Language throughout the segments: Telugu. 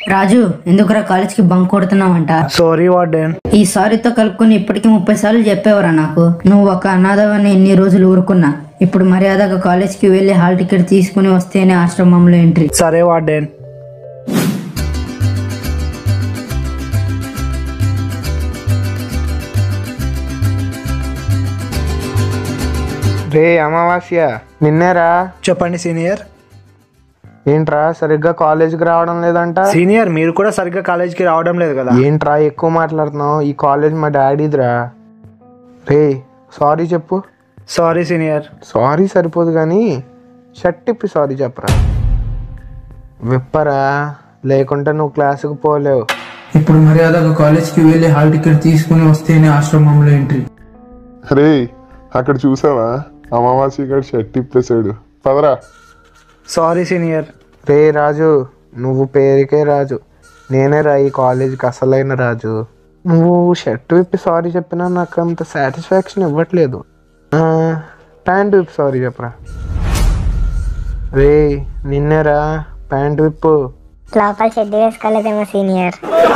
రాజు ఎందుకురా కాలేజ్కి బంక్ కొడుతున్నావంట సారీ వార్డెన్ ఈ సారీతో కలుపుకొని ఇప్పటికి ముప్పై సార్లు చెప్పేవరా నాకు నువ్వు ఒక అనాథవని ఎన్ని రోజులు ఊరుకున్నా ఇప్పుడు మర్యాదగా కాలేజ్కి వెళ్ళి హాల్ టికెట్ తీసుకుని వస్తేనే ఆశ్రమంలో ఎంట్రీ సరే వార్డెన్ రే అమావాస్య నిన్నేరా చెప్పండి సీనియర్ ఏంట్రా సరిగ్గా కాలేజీకి రావడం లేదంట సీనియర్ మీరు కూడా సరిగ్గా కాలేజ్కి రావడం లేదు కదా ఏంట్రా ఎక్కువ మాట్లాడుతున్నావు ఈ కాలేజ్ మా డాడీదిరా రే సారీ చెప్పు సారీ సీనియర్ సారీ సరిపోదు కానీ షర్ట్ ఇప్పి సారీ చెప్పరా విప్పరా లేకుంటే నువ్వు క్లాసుకు పోలేవు ఇప్పుడు మర్యాదగా కాలేజ్కి వెళ్ళి హాల్ టికెట్ తీసుకుని వస్తేనే ఆశ్రమంలో ఎంట్రీ రే అక్కడ చూసావా అమావాస్య గారు షర్ట్ ఇప్పేశాడు పదరా సారీ సీనియర్ రే రాజు నువ్వు పేరుకే రాజు నేనే రా ఈ కాలేజీకి అసలైన రాజు నువ్వు షర్ట్ విప్పి సారీ చెప్పినా నాకు అంత సాటిస్ఫాక్షన్ ఇవ్వట్లేదు ఆ, ప్యాంట్ విప్పి సారీ చెప్పరా రే నిన్నేరా ప్యాంట్ విప్పు లోపల షెడ్ వేసుకోలేదేమో సీనియర్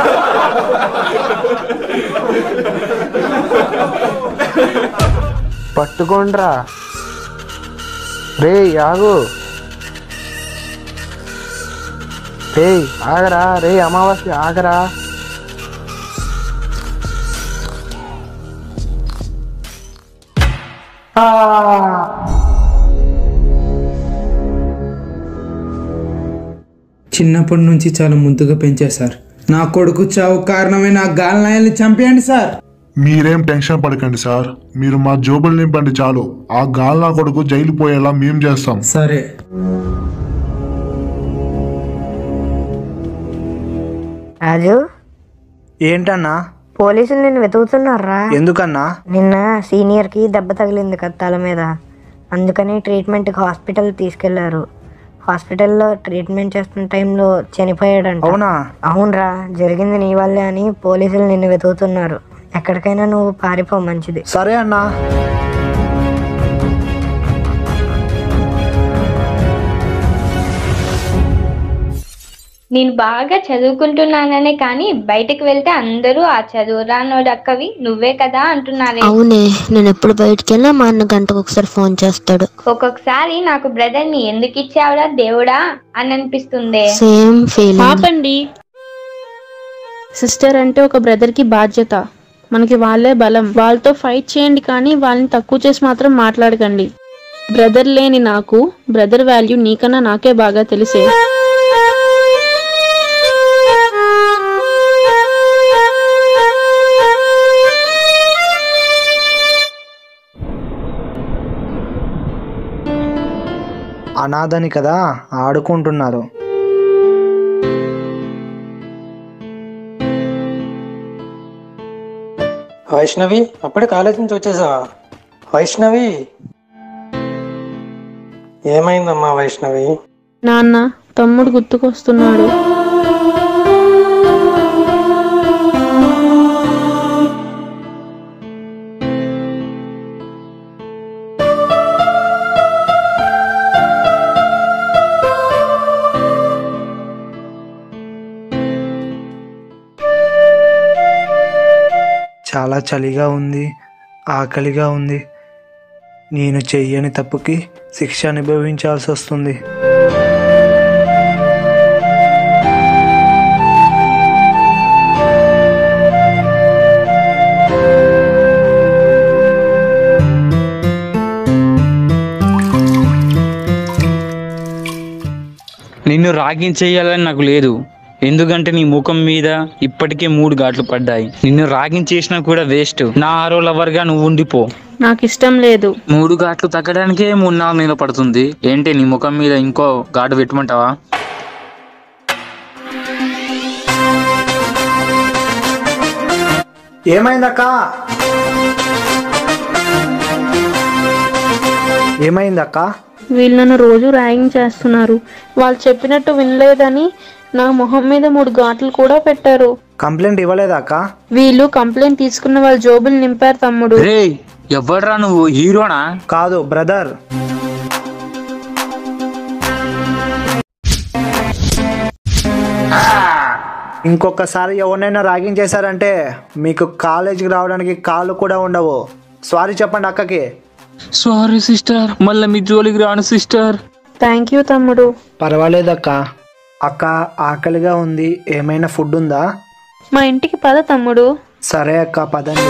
పట్టుకోండ్రా రే ఆగు రే ఆగరా రే అమావాస్య ఆగరా చిన్నప్పటి నుంచి చాలా ముద్దుగా పెంచేశారు నా కొడుకు చావు కారణమే నా గాలినాయల్ని చంపేయండి సార్ మీరేం టెన్షన్ పడకండి సార్ మీరు మా జోబులు నింపండి చాలు ఆ గాల్నా కొడుకు జైలు పోయేలా మేం చేస్తాం సరే రాజు ఏంటన్నా పోలీసులు నిన్ను వెతుకుతున్నారా ఎందుకన్నా నిన్న సీనియర్ కి దెబ్బ తగిలింది కదా తల మీద అందుకని ట్రీట్మెంట్ కి హాస్పిటల్ తీసుకెళ్లారు హాస్పిటల్లో ట్రీట్మెంట్ చేస్తున్న టైంలో చనిపోయాడంట అవునా అవునరా జరిగింది నీ వల్లే అని పోలీసులు నిన్ను వెతుకుతున్నారు ఎక్కడికైనా నువ్వు పారిపో మంచిది సరే అన్నా నేను బాగా చదువుకుంటున్నాననే కానీ బయటకు వెళ్తే అందరూ ఆ చదువు రానోడక్కవి నువ్వే కదా అంటున్నారే అవునే నేను ఎప్పుడు బయటికి వెళ్ళినా మా అన్న గంటకు ఒకసారి ఫోన్ చేస్తాడు ఒక్కొక్కసారి నాకు బ్రదర్ ని ఎందుకు ఇచ్చావురా దేవుడా అని అనిపిస్తుంది సేమ్ ఫీలింగ్ ఆపండి సిస్టర్ అంటే ఒక బ్రదర్ కి బాధ్యత మనకి వాళ్ళే బలం వాళ్ళతో ఫైట్ చేయండి కానీ వాళ్ళని తక్కువ చేసి మాత్రం మాట్లాడకండి బ్రదర్ లేని నాకు బ్రదర్ వాల్యూ నీకన్నా నాకే బాగా తెలిసే అనాథని కదా ఆడుకుంటున్నారు వైష్ణవి అప్పుడే కాలేజ్ నుంచి వచ్చేసావా వైష్ణవి ఏమైందమ్మా వైష్ణవి నాన్న తమ్ముడు గుర్తుకొస్తున్నాడు చాలా చలిగా ఉంది ఆకలిగా ఉంది నేను చెయ్యని తప్పుకి శిక్ష అనుభవించాల్సి వస్తుంది నిన్ను రాగించేయాలని నాకు లేదు ఎందుకంటే నీ ముఖం మీద ఇప్పటికే మూడు ఘాట్లు పడ్డాయి నిన్ను రాగించేసినా కూడా వేస్ట్ నా ఆరో లవర్ గా నువ్వు ఉండిపో నాకు ఇష్టం లేదు మూడు ఘాట్లు తగ్గడానికే మూడు నాలుగు నెలలు పడుతుంది ఏంటి నీ ముఖం మీద ఇంకో ఘాటు పెట్టమంటావా ఏమైందక్క ఏమైందక్క వీళ్ళు నన్ను రోజు ర్యాగింగ్ చేస్తున్నారు వాళ్ళు చెప్పినట్టు వినలేదని నా మొహం మీద మూడు ఘాట్లు కూడా పెట్టారు కంప్లైంట్ ఇవ్వలేదా అక్క వీళ్ళు కంప్లైంట్ తీసుకున్న వాళ్ళ జోబులు నింపారు తమ్ముడు రే ఎవడ్రా నువ్వు హీరోనా కాదు బ్రదర్ ఇంకొకసారి ఎవరినైనా ర్యాగింగ్ చేశారంటే మీకు కాలేజీకి రావడానికి కాళ్ళు కూడా ఉండవు సారీ చెప్పండి అక్కకి సారీ సిస్టర్ మళ్ళీ మీ జోలికి రాను సిస్టర్ థ్యాంక్ యూ తమ్ముడు పర్వాలేదు అక్క అక్క ఆకలిగా ఉంది ఏమైనా ఫుడ్ ఉందా మా ఇంటికి పద తమ్ముడు సరే అక్క పదండి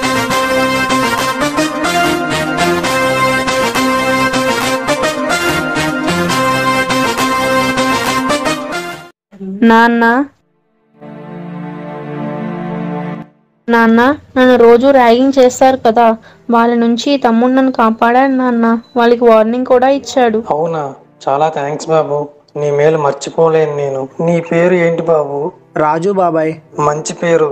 నాన్న నాన్న నన్ను రోజు ర్యాగింగ్ చేస్తారు కదా వాళ్ళ నుంచి తమ్ముడు నన్ను కాపాడాడు నాన్న వాళ్ళకి వార్నింగ్ కూడా ఇచ్చాడు అవునా చాలా థ్యాంక్స్ బాబు నీ మేలు మర్చిపోలేను నేను నీ పేరు ఏంటి బాబు రాజు బాబాయ్ మంచి పేరు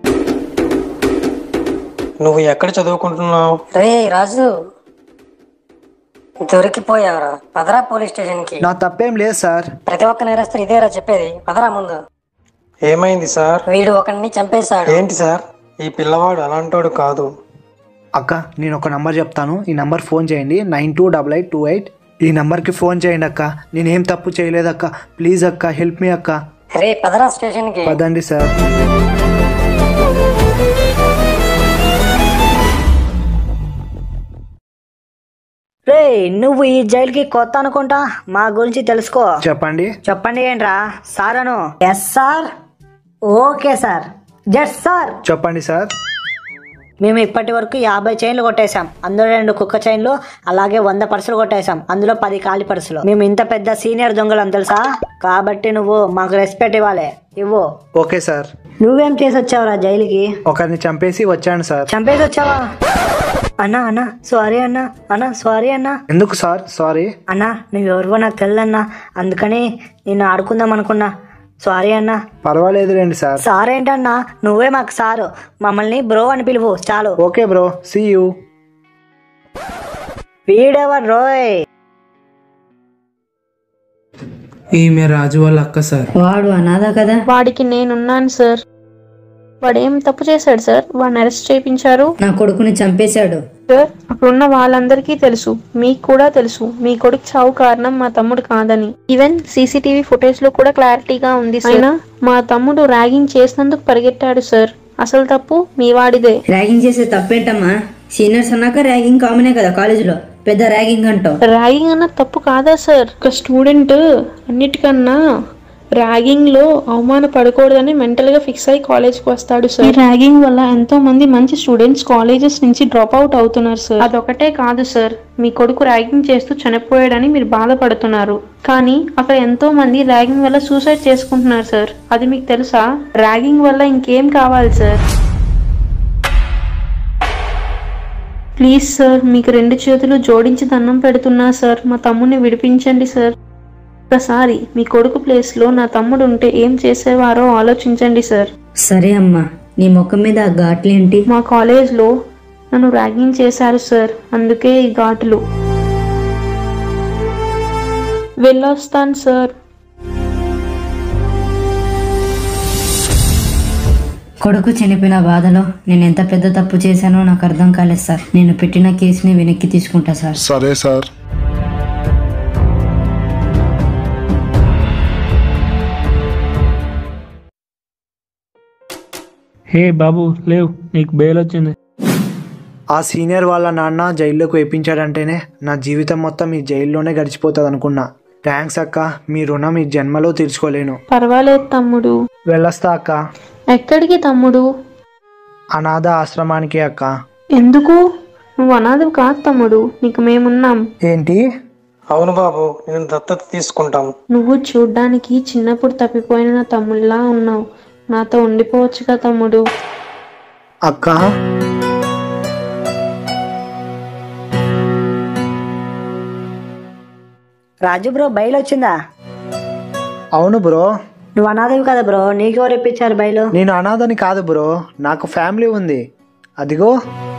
నువ్వు ఎక్కడ చదువుకుంటున్నావు రే రాజు దొరికిపోయావరా పదరా పోలీస్ స్టేషన్ కి నా తప్పేం లేదు సార్ ప్రతి ఒక్క నేరస్తులు ఇదేరా చెప్పేది పదరా ముందు ఏమైంది సార్ వీడు ఒకరిని చంపేశాడు ఏంటి సార్ ఈ పిల్లవాడు అలాంటోడు కాదు అక్క నేను ఒక నంబర్ చెప్తాను ఈ నంబర్ ఫోన్ చేయండి nine two double eight two eight ఈ నంబర్కి ఫోన్ చేయండి అక్క నేనేం తప్పు చేయలేదు అక్క ప్లీజ్ అక్క హెల్ప్ మీ అక్క రే పదరా స్టేషన్ కి పదండి సార్ రే నువ్వు ఈ జైలుకి కొత్త అనుకుంటా మా గురించి తెలుసుకో చెప్పండి చెప్పండి ఏంట్రా సార్ అను yes sir okay sir just sir చెప్పండి సార్ మేము ఇప్పటి వరకు యాభై చైన్లు కొట్టేశాం అందులో రెండు కుక్క చైన్లు అలాగే వంద పర్సులు కొట్టేశాం అందులో పది ఖాళీ పర్సులు మేము ఇంత పెద్ద సీనియర్ దొంగలం తెలుసా కాబట్టి నువ్వు మాకు రెస్పెక్ట్ ఇవ్వాలి ఇవ్వు ఓకే సార్ నువ్వేం చేసి వచ్చావురా జైలుకి ఒకరిని చంపేసి వచ్చాను సార్ చంపేసి వచ్చావా అన్నా అన్నా సారీ అన్నా అన్నా సారీ అన్నా ఎందుకు సార్ సారీ అన్నా నువ్వు ఎవరివో నాకు తెలియదన్నా అందుకని నిన్ను ఆడుకుందాం అనుకున్నా సారీ అన్నా పర్వాలేదు రండి సార్ సార్ ఏంటన్నా నువ్వే మాకు సారు మమ్మల్ని బ్రో అని పిలువు చాలు ఓకే బ్రో సీ యూ వీడెవర్ రోయ్ ఈమె రాజు వాళ్ళ అక్క సార్ వాడు అనాథ కదా వాడికి నేనున్నాను సార్ వాడు ఏం తప్పు చేశాడు సార్ వాడిని అరెస్ట్ చేయించారు నా కొడుకుని చంపేశాడు సార్ అక్కడున్న వాళ్ళందరికీ తెలుసు మీకు కూడా తెలుసు మీ కొడుకు చావు కారణం మా తమ్ముడు కాదని ఈవెన్ సీసీటీవీ ఫుటేజ్ లో కూడా క్లారిటీగా ఉంది సార్. అయినా మా తమ్ముడు ర్యాగింగ్ చేసినందుకు పరిగెట్టాడు సార్ అసలు తప్పు మీ వాడిదే ర్యాగింగ్ చేసే తప్పేంటమ్మా సీనియర్స్ అన్నాక ర్యాగింగ్ కామనే కదా కాలేజీలో పెద్ద ర్యాగింగ్ అంటావు ర్యాగింగ్ అన్న తప్పు కాదా సార్ ఒక స్టూడెంట్ అన్నిటికన్నా ర్యాగింగ్ లో అవమాన పడకూడదని మెంటల్ గా ఫిక్స్ అయ్యి కాలేజ్ కి వస్తాడు సార్ ఈ ర్యాగింగ్ వల్ల ఎంతో మంది మంచి స్టూడెంట్స్ కాలేజెస్ నుంచి డ్రాప్ అవుట్ అవుతున్నారు సార్ అదొకటే కాదు సార్ మీ కొడుకు ర్యాగింగ్ చేస్తూ చనిపోయాడని మీరు బాధపడుతున్నారు కానీ అక్కడ ఎంతో మంది ర్యాగింగ్ వల్ల సూసైడ్ చేసుకుంటున్నారు సార్ అది మీకు తెలుసా ర్యాగింగ్ వల్ల ఇంకేం కావాలి సార్ ప్లీజ్ సార్ మీకు రెండు చేతులు జోడించి దండం పెడుతున్నా సార్ మా తమ్ముడిని విడిపించండి సార్ ఒకసారి మీ కొడుకు ప్లేస్లో నా తమ్ముడు ఉంటే ఏం చేసేవారో ఆలోచించండి సార్ సరే అమ్మా నీ ముఖం మీద ఆ ఘాట్లేంటి మా కాలేజ్లో నన్ను ర్యాగింగ్ చేశారు సార్ అందుకే ఈ ఘాటులు వెళ్ళొస్తాను సార్ కొడుకు చనిపోయిన బాధలో నేను ఎంత పెద్ద తప్పు చేశానో నాకు అర్థం కాలేదు సార్ నేను పెట్టిన కేసుని వెనక్కి తీసుకుంటా సార్ సరే సార్ హే బాబు లేవు నీకు బెయిల్ వచ్చింది ఆ సీనియర్ వాళ్ళ నాన్న జైల్లోకి వేయించాడంటేనే నా జీవితం మొత్తం ఈ జైల్లోనే గడిచిపోతుంది అనుకున్నా థ్యాంక్స్ అక్క మీ రుణం ఈ జన్మలో తీర్చుకోలేను పర్వాలేదు తమ్ముడు వెళ్ళొస్తా అక్క ఎక్కడికి తమ్ముడు అనాథ ఆశ్రమానికి అక్క ఎందుకు నువ్వు అనాథం కాదు తమ్ముడు నీకు మేమున్నాం ఏంటి అవును బాబు నేను దత్తత తీసుకుంటాం నువ్వు చూడ్డానికి చిన్నప్పుడు తప్పిపోయిన నా తమ్ముళ్ళలా ఉన్నావు నాతో ఉండిపోవచ్చుగా తమ్ముడు అక్క రాజు బ్రో బయలు వచ్చిందా అవును బ్రో నువ్వు అనాథవి కదా బ్రో నీకెవరు ఇప్పించారు బయలు నేను అనాథని కాదు బ్రో నాకు ఫ్యామిలీ ఉంది అదిగో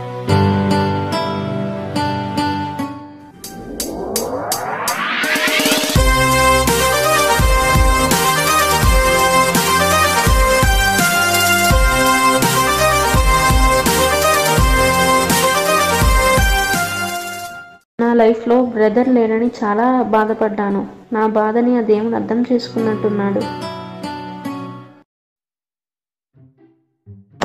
నా లైఫ్లో బ్రదర్ లేడని చాలా బాధపడ్డాను నా బాధని ఆ దేవుడు అర్థం చేసుకున్నట్టున్నాడు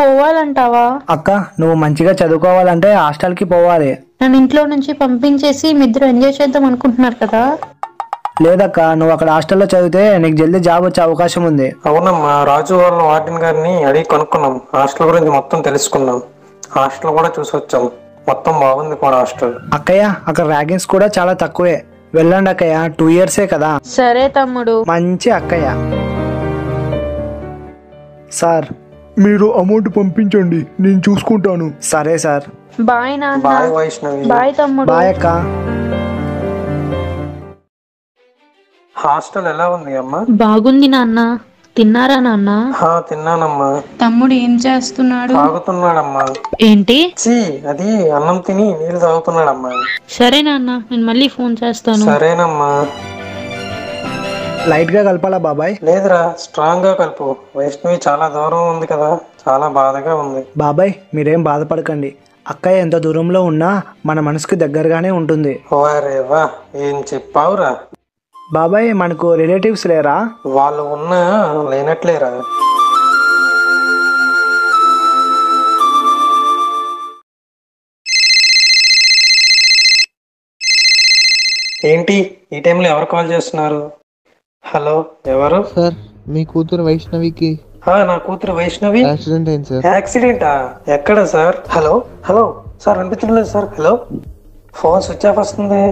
పోవాలంటావా అక్క నువ్వు మంచిగా చదువుకోవాలంటే హాస్టల్కి పోవాలి నన్ను ఇంట్లో నుంచి పంపించేసి మీ ఇద్దరు ఎంజాయ్ చేద్దాం అనుకుంటున్నారు కదా లేదక్క నువ్వు అక్కడ హాస్టల్లో చదివితే నీకు జల్దీ జాబ్ వచ్చే అవకాశం ఉంది అవునమ్మా రాజు వాళ్ళ వార్డెన్ గారిని అడిగి కనుక్కున్నాం హాస్టల్ గురించి మొత్తం తెలుసుకున్నాం హాస్టల్ కూడా చూసి వచ్చాం మొత్తం బాగుంది కూడా హాస్టల్ అక్కయ్య అక్కడ ర్యాగింగ్స్ కూడా చాలా తక్కువే వెళ్ళండి అక్కయ్య టూ ఇయర్సే కదా సరే తమ్ముడు మంచి అక్కయ్య సార్ మీరు అమౌంట్ పంపించండి నేను చూసుకుంటాను సరే సార్ బాయ్ నాన్న బాయ్ వైష్ణవి బాయ్ తమ్ముడు బాయ్ అక్క హాస్టల్ ఎలా ఉంది అమ్మా బాగుంది నాన్న తిన్నారా నాన్న హా తిన్నానమ్మా తమ్ముడు ఏం చేస్తున్నాడు తాగుతున్నాడమ్మా ఏంటి చీ అది అన్నం తిని నీళ్ళు తాగుతున్నాడమ్మా సరే నాన్న నేను మళ్ళీ ఫోన్ చేస్తాను సరేనమ్మా లైట్ గా కలపాలా బాబాయ్ లేదురా స్ట్రాంగ్ గా కలుపు వైష్ణవి చాలా దూరం ఉంది కదా చాలా బాధగా ఉంది బాబాయ్ మీరేం బాధపడకండి అక్కయ్య ఎంత దూరంలో ఉన్నా మన మనసుకు దగ్గరగానే ఉంటుంది వారే వా ఏం చెప్పావురా బాబాయ్ మనకు రిలేటివ్స్ లేరా వాళ్ళు ఉన్నా లేనట్లేరా ఏంటి ఈ టైంలో ఎవరు కాల్ చేస్తున్నారు హలో ఎవరు సార్ మీ కూతురు వైష్ణవికి ఆ, నా కూతురు వైష్ణవి యాక్సిడెంట్ అయింది సార్ యాక్సిడెంటా ఎక్కడ సార్ హలో హలో సార్ వినిపించడం లేదు sir hello phone switch off వస్తుంది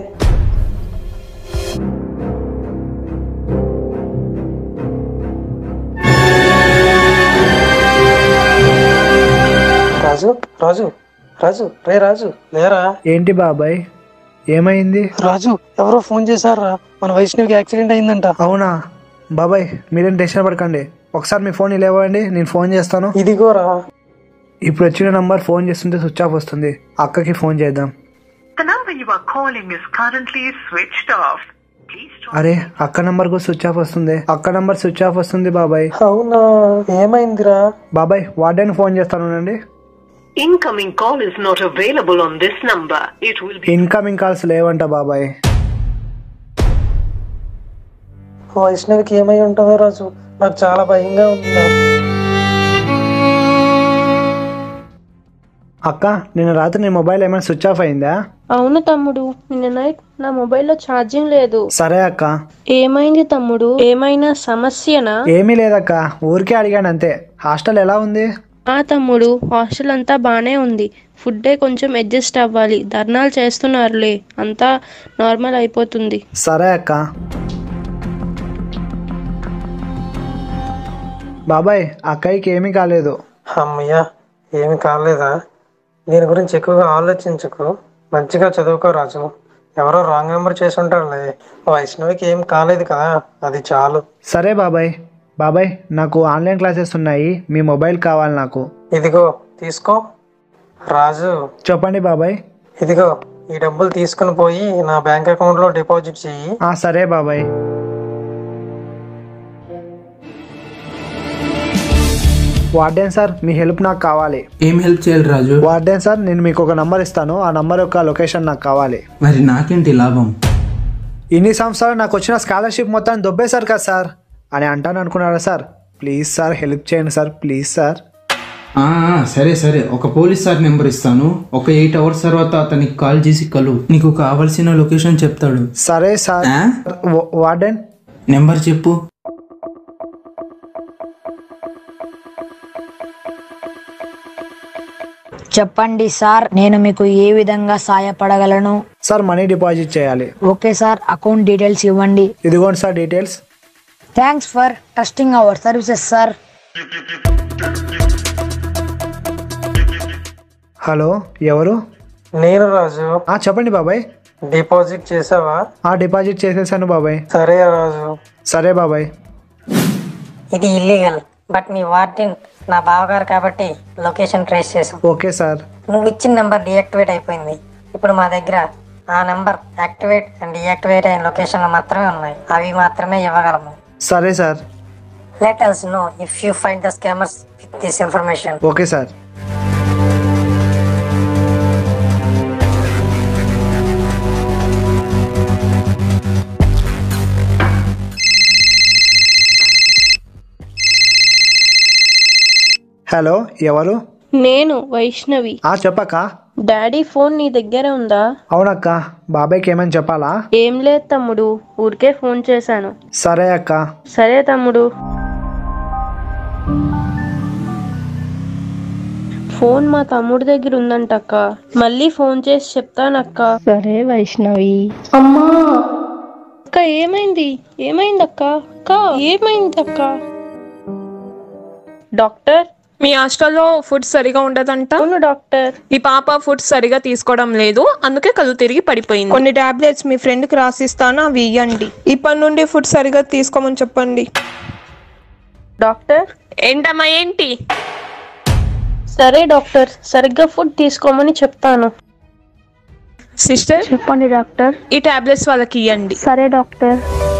రాజు రాజు రాజు రే రాజు లేరా ఏంటి బాబాయ్ ఏమైంది రాజు ఎవరో ఫోన్ చేశారా మన వైష్ణవికి యాక్సిడెంట్ అయిందంట అవునా బాబాయ్ మీరేం టెన్షన్ పడకండి ఒకసారి మీ ఫోన్ ఇవ్వండి నేను ఫోన్ చేస్తాను ఇదిగోరా ఇప్పుడు వచ్చిన నంబర్ ఫోన్ చేస్తుంటే స్విచ్ ఆఫ్ వస్తుంది అక్కకి ఫోన్ చేద్దాం The number you are calling is currently switched off. Please try. అరే అక్క నంబర్ కూడా స్విచ్ ఆఫ్ వస్తుంది అక్క నంబర్ స్విచ్ ఆఫ్ వస్తుంది బాబాయ్ అవునా ఏమైందిరా బాబాయ్ వార్డెన్ ఫోన్ చేస్తాను అండి Incoming call is not available on this number. It will be. Incoming calls లేవంట బాబాయ్ వైష్ణవికి ఏమై ఉంటుందో రాజు నాకు చాలా భయంగా ఉంది అక్క నిన్న రాత్రి నీ మొబైల్ ఏమైనా స్విచ్ ఆఫ్ అయిందా అవును తమ్ముడు నిన్న నైట్ నా మొబైల్లో ఛార్జింగ్ లేదు సరే అక్క ఏమైంది తమ్ముడు ఏమైనా సమస్యనా ఏమీ లేదక్క ఊరికే అడిగాను అంతే హాస్టల్ ఎలా ఉంది ఆ తమ్ముడు హాస్టల్ అంతా బానే ఉంది ఫుడ్డే కొంచెం అడ్జస్ట్ అవ్వాలి ధర్నాలు చేస్తున్నారులే అంతా నార్మల్ అయిపోతుంది సరే అక్క బాబాయ్ అక్కయ్యకి ఏమీ కాలేదు అమ్మయ్యా ఏమి కాలేదా దీని గురించి ఎక్కువగా ఆలోచించకు మంచిగా చదువుకో రాజు ఎవరో రాంగ్ నెంబర్ చేసి ఉంటారులే వైష్ణవికి ఏం కాలేదు కదా అది చాలు సరే బాబాయ్ బాబాయ్ నాకు ఆన్లైన్ క్లాసెస్ ఉన్నాయి మీ మొబైల్ కావాలి నాకు ఇదిగో తీసుకో రాజు చెప్పండి బాబాయ్ ఇదిగో ఈ డబ్బులు తీసుకుని పోయి నా బ్యాంక్ అకౌంట్ లో డిపాజిట్ చెయ్యి ఆ సరే బాబాయ్ వార్డెన్ సార్ మీ హెల్ప్ నాకు కావాలి ఏం హెల్ప్ చేయాలి రాజు వార్డెన్ సార్ నేను మీకు ఒక నంబర్ ఇస్తాను ఆ నంబర్ యొక్క లొకేషన్ నాకు కావాలి మరి నాకేంటి లాభం ఇన్ని సంవత్సరాలు నాకు వచ్చిన స్కాలర్షిప్ మొత్తాన్ని దొబ్బేశారు కదా సార్ అని అంటాను అనుకున్నారా సార్ ప్లీజ్ సార్ హెల్ప్ చేయండి సార్ ప్లీజ్ సార్ ఆ, ఆ, సరే సరే ఒక పోలీస్ సార్ నెంబర్ ఇస్తాను ఒక ఎయిట్ అవర్స్ తర్వాత అతనికి కాల్ చేసి కలు నీకు కావాల్సిన లొకేషన్ చెప్తాడు సరే సార్ ఆ? వా- వార్డెన్ నెంబర్ చెప్పు చెప్పండి సార్ నేను మీకు ఏ విధంగా సాయపడగలను సార్ మనీ డిపాజిట్ చేయాలి ఓకే సార్ అకౌంట్ డీటెయిల్స్ ఇవ్వండి ఇదిగోండి sir details thanks for trusting our services sir hello ఎవరు నేను రాజు ఆ చెప్పండి బాబాయ్ డిపాజిట్ చేసావా ఆ డిపాజిట్ చేసేసాను బాబాయ్ సరే రాజు సరే బాబాయ్ ఇది ఇల్లీగల్ బట్ మీ వార్డెన్ నా బావగారు కాబట్టి లొకేషన్ ట్రేస్ చేసాం ఓకే సార్ నువ్వు ఇచ్చిన నెంబర్ డియాక్టివేట్ అయిపోయింది ఇప్పుడు మా దగ్గర ఆ నెంబర్ యాక్టివేట్ అండ్ డియాక్టివేట్ అయిన లొకేషన్లు మాత్రమే ఉన్నాయి అవి మాత్రమే ఇవ్వగలము సరే sir let us know if you find the scammers with this information okay sir hello ఎవరు నేను వైష్ణవి ఆ చెప్పక్క డాడీ ఫోన్ నీ దగ్గర ఉందా అవునక్క బాబాయ్కి ఏమని చెప్పాలా ఏం లేదు తమ్ముడు ఊరికే ఫోన్ చేశాను సరే అక్క సరే తమ్ముడు ఫోన్ మా తమ్ముడి దగ్గర ఉందంటక్క మళ్ళీ ఫోన్ చేసి చెప్తానక్క సరే వైష్ణవి అమ్మా అక్క ఏమైంది ఏమైంది అక్క అక్క ఏమైంది అక్క డాక్టర్ మీ హాస్టల్లో ఫుడ్ సరిగా ఉండదంట అవును డాక్టర్ ఈ పాప ఫుడ్ సరిగా తీసుకోవడం లేదు అందుకే కళ్ళు తిరిగి పడిపోయింది కొన్ని టాబ్లెట్స్ మీ ఫ్రెండ్ కి రాసిస్తాను అవి ఇవ్వండి ఇప్పటి నుండి ఫుడ్ సరిగా తీసుకోమని చెప్పండి డాక్టర్ ఏంటమ్మా ఏంటి సరే డాక్టర్ సరిగ్గా ఫుడ్ తీసుకోమని చెప్తాను సిస్టర్ చెప్పండి డాక్టర్ ఈ టాబ్లెట్స్ వాళ్ళకి ఇవ్వండి సరే డాక్టర్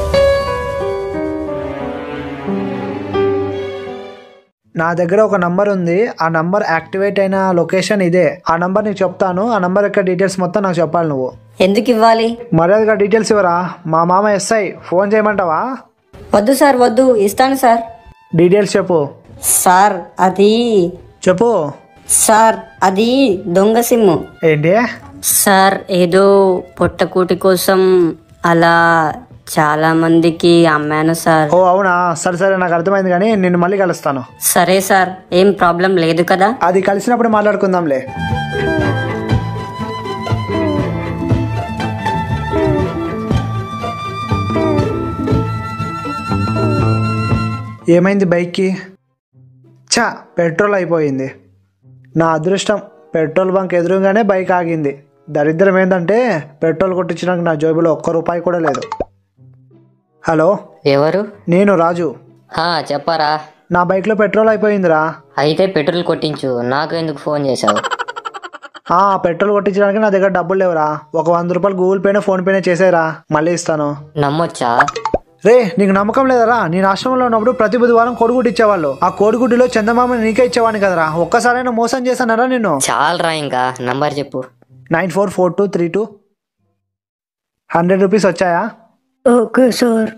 నా దగ్గర ఒక నంబర్ ఉంది ఆ నంబర్ యాక్టివేట్ అయిన లొకేషన్ ఇదే ఆ నంబర్ నీకు చెప్తాను ఆ నంబర్ యొక్క డీటెయిల్స్ మొత్తం నాకు చెప్పాలి నువ్వు ఎందుకు ఇవ్వాలి మర్యాదగా డీటెయిల్స్ ఇవ్వరా మా మామ ఎస్ఐ ఫోన్ చేయమంటావా వద్దు సార్ వద్దు ఇస్తాను సార్ డీటెయిల్స్ చెప్పు సార్ అది చెప్పు సార్ అది దొంగ సిమ్ము ఏంటి సార్ ఏదో పొట్టకూటి కోసం అలా చాలా మందికి అమ్మాను సార్ ఓ అవునా సరే సరే నాకు అర్థమైంది కానీ నిన్ను మళ్ళీ కలుస్తాను సరే సార్ ఏం ప్రాబ్లం లేదు కదా అది కలిసినప్పుడు మాట్లాడుకుందాంలే ఏమైంది బైక్కి చా పెట్రోల్ అయిపోయింది నా అదృష్టం పెట్రోల్ బంక్ ఎదురుగానే బైక్ ఆగింది దరిద్రం ఏంటంటే పెట్రోల్ కొట్టించడానికి నా జోబులో ఒక్క రూపాయి కూడా లేదు హలో ఎవరు నేను రాజు హా చెప్పరా నా బైక్లో పెట్రోల్ అయిపోయిందిరా అయితే పెట్రోల్ కొట్టించు నాకు ఎందుకు ఫోన్ చేశావు ఆ పెట్రోల్ కొట్టించడానికి నా దగ్గర డబ్బులు లేవురా ఒక వంద రూపాయలు గూగుల్ పేనే ఫోన్ పేనే చేసేరా మళ్ళీ ఇస్తాను నమ్మొచ్చా రే నీకు నమ్మకం లేదరా నేను ఆశ్రమంలో ఉన్నప్పుడు ప్రతి బుధవారం కోడిగుడ్డు ఇచ్చేవాళ్ళు ఆ కోడిగుడ్డులో చందమామ నీకే ఇచ్చేవాడిని కదరా ఒక్కసారైనా మోసం చేశానరా నిన్ను చాలరా ఇంకా నంబర్ చెప్పు nine four four two three two hundred rupees వచ్చాయా ఓకే సార్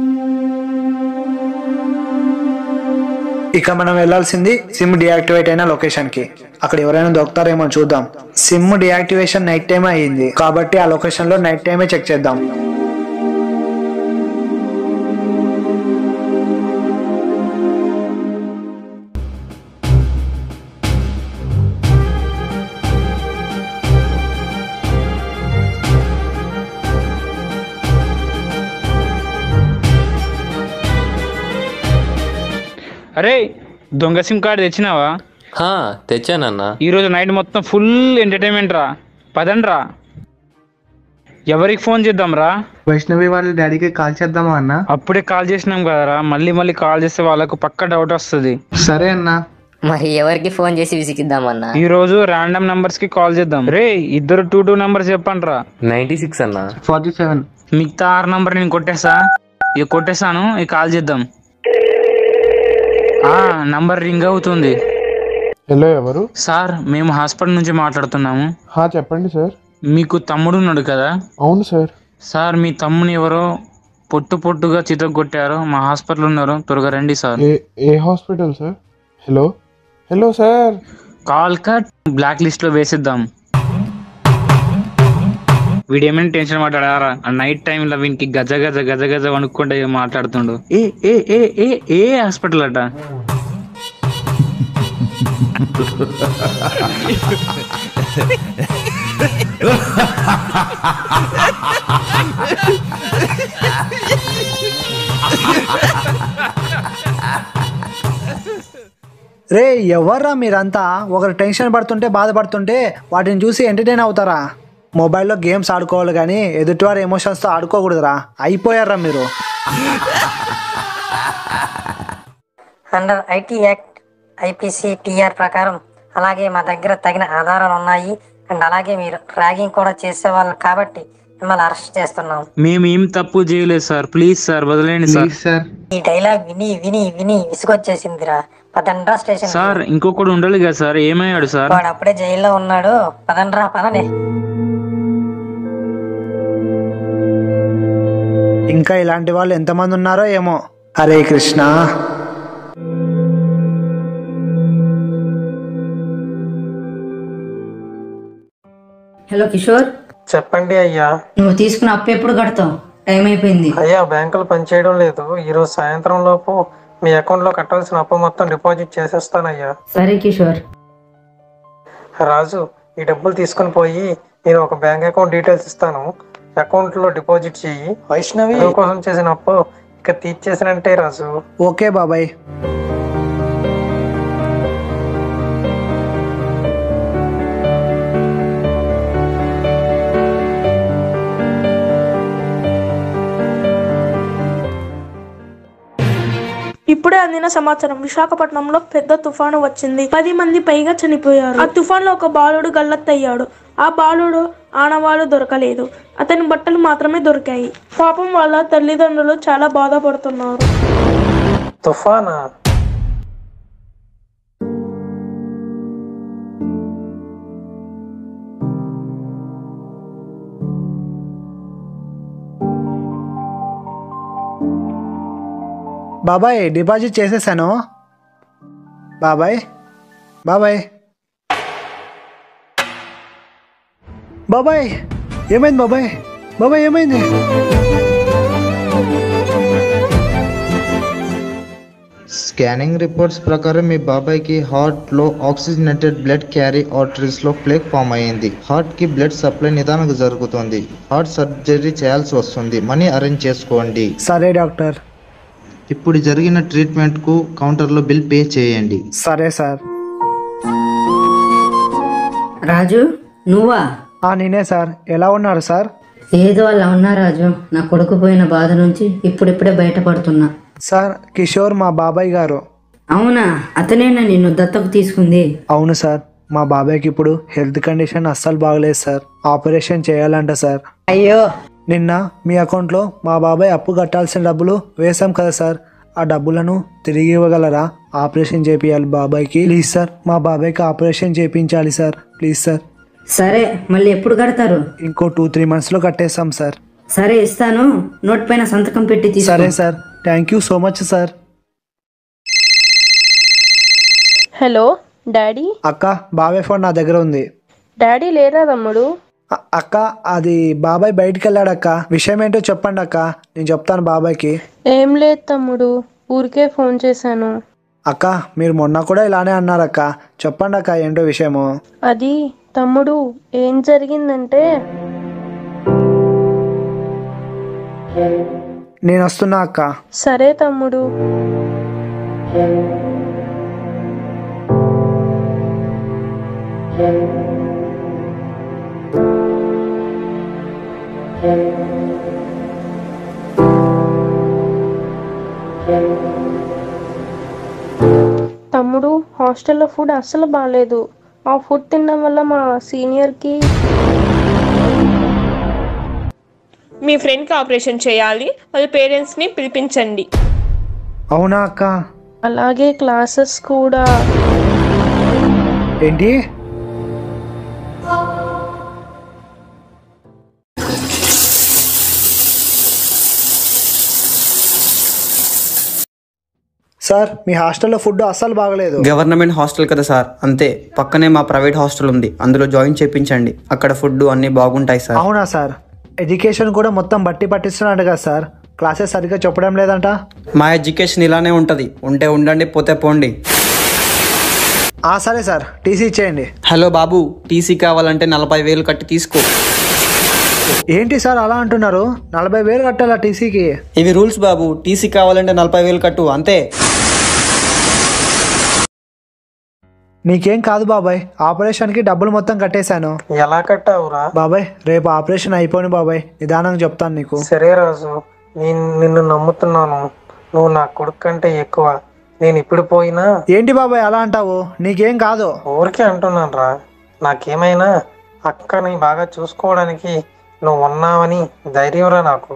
ఇక మనం వెళ్ళాల్సింది సిమ్ డియాక్టివేట్ అయిన లొకేషన్ కి అక్కడ ఎవరైనా దొరుకుతారేమో చూద్దాం సిమ్ డియాక్టివేషన్ నైట్ టైం అయ్యింది కాబట్టి ఆ లొకేషన్ లో నైట్ టైమే చెక్ చేద్దాం అరే దొంగ సిమ్ కార్డు తెచ్చినావా తెచ్చానన్నా ఈరోజు నైట్ మొత్తం ఫుల్ ఎంటర్టైన్మెంట్ రా పదండి రా ఎవరికి ఫోన్ చేద్దాం రా వైష్ణవి వాళ్ళ డాడీకి కాల్ చేద్దామా అన్న అప్పుడే కాల్ చేసినాం కదరా మళ్ళీ మళ్ళీ కాల్ చేస్తే వాళ్ళకు పక్క డౌట్ వస్తుంది సరే అన్నా మరి ఎవరికి ఫోన్ చేసి విసిగిద్దామన్నా ఈ రోజు ర్యాండమ్ నంబర్స్ కి కాల్ చేద్దాం రే ఇద్దరు టూ టూ నంబర్స్ చెప్పండి రా నైన్టీ సిక్స్ అన్న ఫార్టీ సెవెన్ మిగతా ఆరు నంబర్ నేను కొట్టేసా ఇక కొట్టేసాను ఇక కాల్ చేద్దాం ఆ నంబర్ రింగ్ అవుతుంది హలో ఎవరు సార్ మేము హాస్పిటల్ నుంచి మాట్లాడుతున్నాము హా చెప్పండి సార్ మీకు తమ్ముడు ఉన్నాడు కదా అవును సార్ సార్ మీ తమ్ముని ఎవరో పొట్టు పొట్టుగా చితగొట్టారు మా హాస్పిటల్ ఉన్నారు త్వరగా రండి సార్ ఏ ఏ hospital sir hello hello sir call cut black list లో వేసిద్దాం వీడేమైనా టెన్షన్ మాట్లాడారా నైట్ టైం లో వీనికి గజ గజ గజ గజ వణుక్కుంటే మాట్లాడుతుండు ఏ ఏ ఏ ఏ ఏ హాస్పిటల్ అట రే ఎవర్రా మీరంతా ఒకరు టెన్షన్ పడుతుంటే బాధపడుతుంటే వాటిని చూసి ఎంటర్టైన్ అవుతారా మొబైల్లో గేమ్స్ ఆడుకోవాలి కానీ ఎదుటివారి ఎమోషన్స్తో ఆడుకోకూడదురా అయిపోయారా మీరు under IT act IPC TR ప్రకారం అలాగే మా దగ్గర తగిన ఆధారాలు ఉన్నాయి అండ్ అలాగే మీరు ర్యాగింగ్ కూడా చేసేవాళ్ళు కాబట్టి మిమ్మల్ని అరెస్ట్ చేస్తున్నాం మేము ఏం తప్పు చేయలేదు సార్ ప్లీజ్ సార్ వదిలేండి సార్ సార్ ఈ డైలాగ్ విని విని విని విసుగొచ్చేసిందిరా పదండ్రా స్టేషన్ సార్ ఇంకొకడు ఉండాలి కదా సార్ ఏమయ్యాడు సార్ వాడు అప్పుడే జైల్లో ఉన్నాడు పదండ్రా పదనే ఇంకా ఇలాంటి వాళ్ళు ఎంతమంది ఉన్నారో ఏమో హరే కృష్ణ హలో కిషోర్ చెప్పండి అయ్యా నువ్వు తీసుకున్న అప్పు ఎప్పుడు కడతావు టైం అయిపోయింది అయ్యా బ్యాంకులు పనిచేయడం లేదు ఈరోజు సాయంత్రం లోపు మీ అకౌంట్ లో కట్టాల్సిన అప్పు మొత్తం డిపాజిట్ చేసేస్తానయ్యా సరే కిషోర్ రాజు ఈ డబ్బులు తీసుకుని పోయి నేను ఒక బ్యాంక్ అకౌంట్ డీటెయిల్స్ ఇస్తాను అకౌంట్ లో డిపాజిట్ చెయ్యి వైష్ణవి చదువు కోసం చేసిన అప్పు ఇక తీర్చేసినంటే రాజు ఓకే బాబాయ్ ఇప్పుడే అందిన సమాచారం విశాఖపట్నంలో పెద్ద తుఫాను వచ్చింది పది మంది పైగా చనిపోయారు ఆ తుఫాన్లో ఒక బాలుడు గల్లత్తయ్యాడు ఆ బాలుడు ఆనవాళ్ళు దొరకలేదు అతని బట్టలు మాత్రమే దొరికాయి పాపం వాళ్ళ తల్లిదండ్రులు చాలా బాధపడుతున్నారు తుఫానా బాబాయ్ డిపాజిట్ చేసేసాను బాబాయ్ బాబాయ్ బాబాయ్ ఏమైంది బాబాయ్ బాబాయ్ ఏమైంది స్కానింగ్ రిపోర్ట్స్ ప్రకారం మీ బాబాయ్కి హార్ట్ లో ఆక్సిజనేటెడ్ బ్లడ్ క్యారీ ఆర్టరీస్ లో ప్లేక్ ఫామ్ అయ్యింది హార్ట్ కి బ్లడ్ సప్లై నిదానంగా జరుగుతుంది హార్ట్ సర్జరీ చేయాల్సి వస్తుంది మనీ అరేంజ్ చేసుకోండి సరే డాక్టర్ ఇప్పుడు జరిగిన ట్రీట్మెంట్ కు కౌంటర్ లో బిల్ పే చేయండి సరే సార్ రాజు నువ్వా ఆ, నేనే సార్ ఎలా ఉన్నారు సార్ ఏదో అలా ఉన్నా రాజు నా కొడుకు పోయిన బాధ నుంచి ఇప్పుడిప్పుడే బయటపడుతున్నా సార్ కిషోర్ మా బాబాయ్ గారు అవునా అతనేనా నిన్ను దత్తకు తీసుకుంది అవును సార్ మా బాబాయ్కి ఇప్పుడు హెల్త్ కండిషన్ అస్సలు బాగలేదు సార్ ఆపరేషన్ చేయాలంట సార్ అయ్యో నిన్న మీ అకౌంట్లో మా బాబాయ్ అప్పు కట్టాల్సిన డబ్బులు వేసాం కదా సార్ ఆ డబ్బులను తిరిగి ఇవ్వగలరా ఆపరేషన్ చేపియాలి బాబాయ్కి ప్లీజ్ సార్ మా బాబాయ్కి ఆపరేషన్ చేపించాలి సార్ ప్లీజ్ సార్ సరే మళ్ళీ ఎప్పుడు కడతారు ఇంకో టూ త్రీ మంత్స్లో కట్టేస్తాం సార్ సరే ఇస్తాను నోట్ పైన సంతకం పెట్టి తీసుకో సరే sir thank you so much sir hello daddy అక్క బాబాయ్ ఫోన్ నా దగ్గర ఉంది డాడీ లేరా తమ్ముడు అ- అక్క అది బాబాయ్ బయటికి వెళ్ళాడు అక్క విషయం ఏంటో చెప్పండి అక్క నేను చెప్తాను బాబాయ్కి ఏం లేదు తమ్ముడు ఊరికే ఫోన్ చేశాను అక్క మీరు మొన్న కూడా ఇలానే అన్నారు అక్క చెప్పండి అక్క ఏంటో విషయము అది తమ్ముడు ఏం జరిగిందంటే నేను వస్తున్నా అక్క సరే తమ్ముడు తమ్ముడు హాస్టల్లో ఫుడ్ అస్సలు బాగాలేదు ఆ ఫుడ్ తినడం వల్ల మా సీనియర్కి మీ ఫ్రెండ్కి ఆపరేషన్ చేయాలి వాళ్ళ పేరెంట్స్ని పిలిపించండి అవునా అక్క అలాగే క్లాసెస్ కూడా ఏంటి సార్ మీ హాస్టల్లో ఫుడ్ అస్సలు బాగలేదు గవర్నమెంట్ హాస్టల్ కదా సార్ అంతే పక్కనే మా ప్రైవేట్ హాస్టల్ ఉంది అందులో జాయిన్ చేపించండి అక్కడ ఫుడ్ అన్ని బాగుంటాయి సార్ అవునా సార్ ఎడ్యుకేషన్ కూడా మొత్తం బట్టి పట్టిస్తున్నాడు కదా సార్ క్లాసెస్ సరిగ్గా చెప్పడం లేదంట మా ఎడ్యుకేషన్ ఇలానే ఉంటది ఉంటే ఉండండి పోతే పోండి ఆ సరే సార్ టీసీ ఇచ్చేయండి హలో బాబు టీసీ కావాలంటే నలభై వేలు కట్టి తీసుకో ఏంటి సార్ అలా అంటున్నారు నలభై వేలు కట్టాలా టీసీకి ఇవి రూల్స్ బాబు టీసీ కావాలంటే నలభై వేలు కట్టు అంతే నీకేం కాదు బాబాయ్ ఆపరేషన్కి డబ్బులు మొత్తం కట్టేశాను ఎలా కట్టావురా బాబాయ్ రేపు ఆపరేషన్ అయిపోయింది బాబాయ్ నిదానంగా చెప్తాను నీకు సరే రాజు నేను నిన్ను నమ్ముతున్నాను నువ్వు నా కొడుకు కంటే ఎక్కువ నేను ఇప్పుడు పోయినా ఏంటి బాబాయ్ అలా అంటావు నీకేం కాదు ఊరికే అంటున్నాను రా నాకేమైనా అక్కని బాగా చూసుకోవడానికి నువ్వు ఉన్నావని ధైర్యంరా నాకు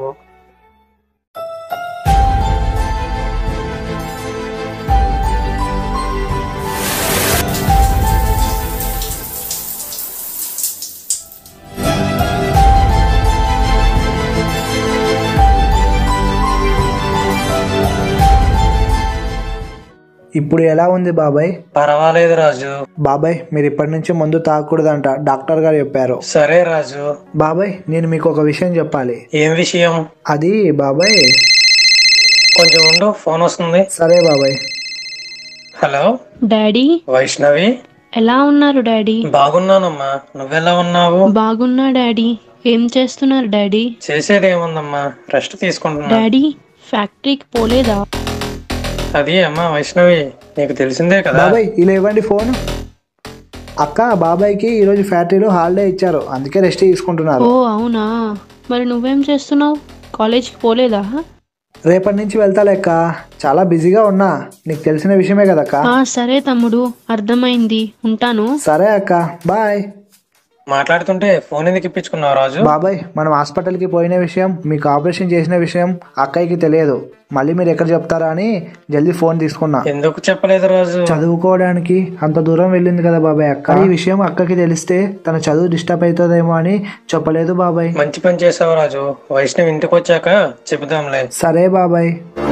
ఇప్పుడు ఎలా ఉంది బాబాయ్ పర్వాలేదు రాజు బాబాయ్ మీరు ఇప్పటి నుంచి మందు తాగకూడదంట డాక్టర్ గారు చెప్పారు సరే రాజు బాబాయ్ నేను మీకు ఒక విషయం చెప్పాలి ఏం విషయం అది బాబాయ్ కొంచెం ఉండు ఫోన్ వస్తుంది సరే బాబాయ్ హలో డాడీ వైష్ణవి ఎలా ఉన్నారు డాడీ బాగున్నానమ్మా నువ్వెలా ఉన్నావు బాగున్నా డాడీ ఏం చేస్తున్నారు డాడీ చేసేది ఏముందమ్మా రెస్ట్ తీసుకుంటున్నా డాడీ ఫ్యాక్టరీకి పోలేదా అది అమ్మా వైష్ణవి నీకు తెలిసిందే కదా బాబాయ్ ఇలా ఇవ్వండి ఫోన్ అక్క బాబాయ్కి ఈరోజు ఫ్యాక్టరీలో హాలిడే ఇచ్చారు అందుకే రెస్ట్ తీసుకుంటున్నారు ఓ అవునా మరి నువ్వేం చేస్తున్నావు కాలేజ్కి పోలేదా రేపటి నుంచి వెళ్తా లెక్క చాలా బిజీగా ఉన్నా నీకు తెలిసిన విషయమే కదక్క ఆ సరే తమ్ముడు అర్థమైంది ఉంటాను సరే అక్క బాయ్ మాట్లాడుతుంటే ఫోన్ ఎందుకు ఇప్పించుకున్నావు రాజు బాబాయ్ మనం హాస్పిటల్కి పోయిన విషయం మీకు ఆపరేషన్ చేసిన విషయం అక్కయ్యకి తెలియదు మళ్ళీ మీరు ఎక్కడ చెప్తారా అని జల్దీ ఫోన్ తీసుకున్నా ఎందుకు చెప్పలేదు రాజు చదువుకోవడానికి అంత దూరం వెళ్ళింది కదా బాబాయ్ అక్క ఈ విషయం అక్కకి తెలిస్తే తన చదువు డిస్టర్బ్ అవుతుందేమో అని చెప్పలేదు బాబాయ్ మంచి పని చేసావు రాజు వైష్ణవి ఇంటికి వచ్చాక చెబుదాంలే సరే బాబాయ్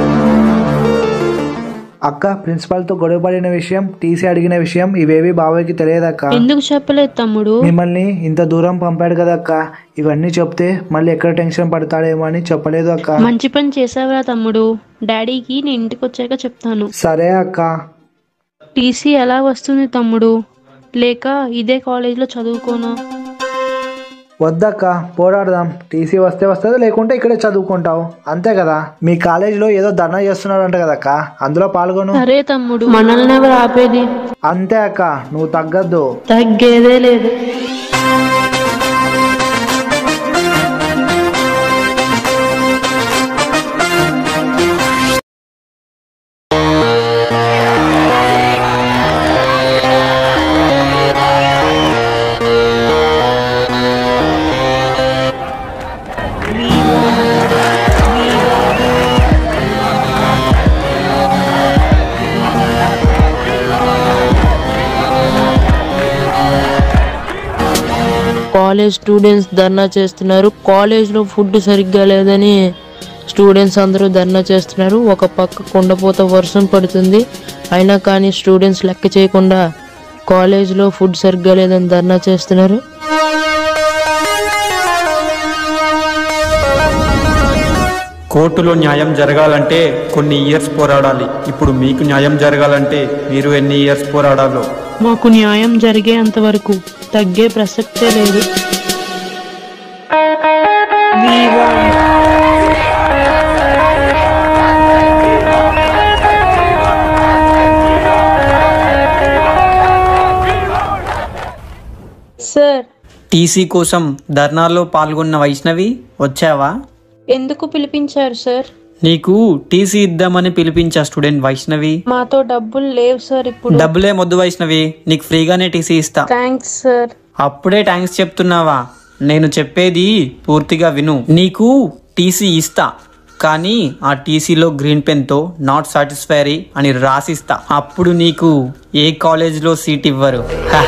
అక్క ప్రిన్సిపాల్ తో గొడవ పడిన విషయం టీసీ అడిగిన విషయం ఇవేవి బాబాయ్కి తెలియదక్క ఎందుకు చెప్పలేదు తమ్ముడు మిమ్మల్ని ఇంత దూరం పంపాడు కదా అక్క ఇవన్నీ చెప్తే మళ్ళీ ఎక్కడ టెన్షన్ పడతాడేమో అని చెప్పలేదు అక్క మంచి పని చేసావురా తమ్ముడు డాడీకి నేను ఇంటికి వచ్చాక చెప్తాను సరే అక్క టీసీ ఎలా వస్తుంది తమ్ముడు లేక ఇదే కాలేజ్లో చదువుకోనా వద్దక్క పోరాడదాం టీసీ వస్తే వస్తుంది లేకుంటే ఇక్కడే చదువుకుంటావు అంతే కదా మీ కాలేజీలో ఏదో ధర్నా చేస్తున్నాడంట కదక్క అందులో పాల్గొను సరే తమ్ముడు మనల్ని ఎవరు ఆపేది అంతే అక్క నువ్వు తగ్గద్దు తగ్గేదే లేదు కాలేజ్ స్టూడెంట్స్ ధర్నా చేస్తున్నారు కాలేజ్లో ఫుడ్ సరిగ్గా లేదని స్టూడెంట్స్ అందరూ ధర్నా చేస్తున్నారు ఒక పక్క కుండపోత వర్షం పడుతుంది అయినా కానీ స్టూడెంట్స్ లెక్క చేయకుండా కాలేజ్లో ఫుడ్ సరిగ్గా లేదని ధర్నా చేస్తున్నారు కోర్టులో న్యాయం జరగాలంటే కొన్ని ఇయర్స్ పోరాడాలి ఇప్పుడు మీకు న్యాయం జరగాలంటే మీరు ఎన్ని ఇయర్స్ పోరాడాలో మాకు న్యాయం జరిగేంత వరకు తగ్గే ప్రసక్తే లేదు సార్ టీసీ కోసం ధర్నాలో పాల్గొన్న వైష్ణవి వచ్చావా ఎందుకు పిలిపించారు సార్ నీకు టీసీ ఇద్దామని పిలిపించా స్టూడెంట్ వైష్ణవి మాతో డబ్బులు లేవు సార్ ఇప్పుడు డబ్బులే మొద్దు వైష్ణవి నీకు ఫ్రీగానే టీసీ ఇస్తా థ్యాంక్స్ సార్ అప్పుడే థ్యాంక్స్ చెప్తున్నావా నేను చెప్పేది పూర్తిగా విను నీకు టీసీ ఇస్తా కానీ ఆ టీసీలో గ్రీన్ పెన్తో నాట్ సాటిస్ఫైరీ అని రాసిస్తా అప్పుడు నీకు ఏ కాలేజ్లో సీట్ ఇవ్వరు